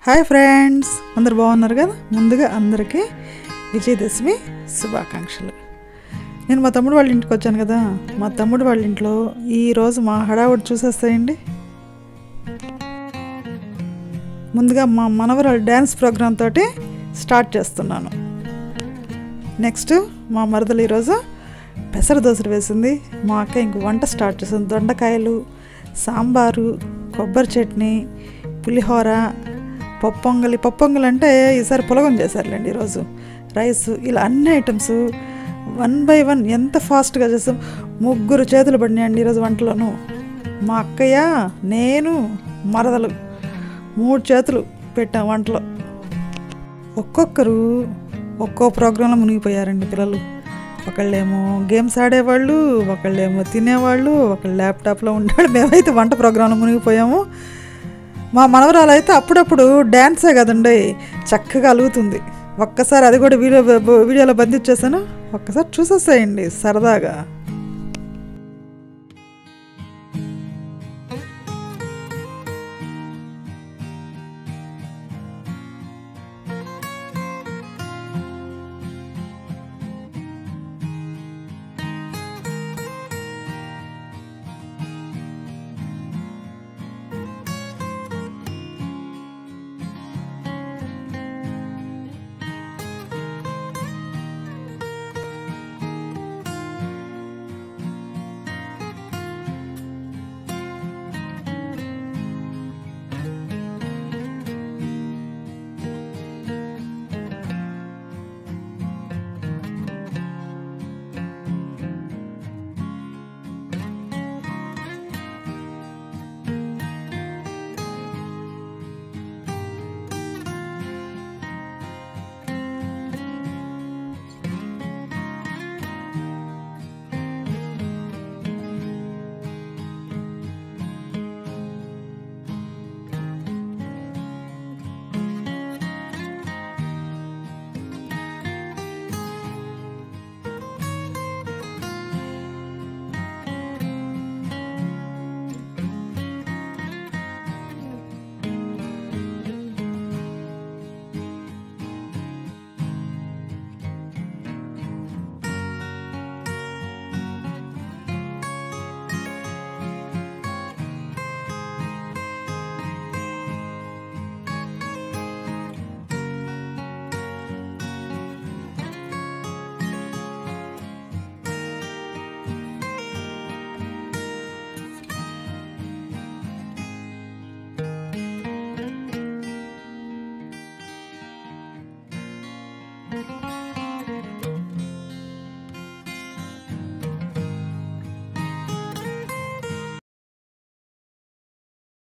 hi friends అందరు బాగున్నారు కదా ముందుగా అందరికీ విజయదశమి శుభాకాంక్షలు నేను మా తమ్ముడు వాళ్ళ ఇంటికి వచ్చాను కదా మా తమ్ముడు వాళ్ళ ఇంట్లో ఈరోజు మా హడావుడి చూసేస్తాయండి ముందుగా మా మనవరాలు డ్యాన్స్ ప్రోగ్రామ్ తోటి స్టార్ట్ చేస్తున్నాను నెక్స్ట్ మా మరదలు ఈరోజు పెసర దోశలు వేసింది మా అక్క ఇంక వంట స్టార్ట్ చేసింది దొండకాయలు సాంబారు కొబ్బరి చట్నీ పులిహోర పప్పొంగలి పప్పొంగలి అంటే ఈసారి పులగం చేశారులేండి ఈరోజు రైస్ ఇలా అన్ని ఐటమ్స్ వన్ బై వన్ ఎంత ఫాస్ట్గా చేస్తాం ముగ్గురు చేతులు పడినాయండి ఈరోజు వంటలోను మా అక్కయ్య నేను మరదలు మూడు చేతులు పెట్టాం వంటలో ఒక్కొక్కరు ఒక్కో ప్రోగ్రాంలో మునిగిపోయారండి పిల్లలు ఒకళ్ళేమో గేమ్స్ ఆడేవాళ్ళు ఒకళ్ళేమో తినేవాళ్ళు ఒకళ్ళు ల్యాప్టాప్లో ఉండాడు మేమైతే వంట ప్రోగ్రాంలో మునిగిపోయాము మా మనవరాలు అయితే అప్పుడప్పుడు డ్యాన్సే కదండి చక్కగా అలుగుతుంది ఒక్కసారి అది కూడా వీడియో వీడియోలో బంధించేసాను ఒక్కసారి చూసేసేయండి సరదాగా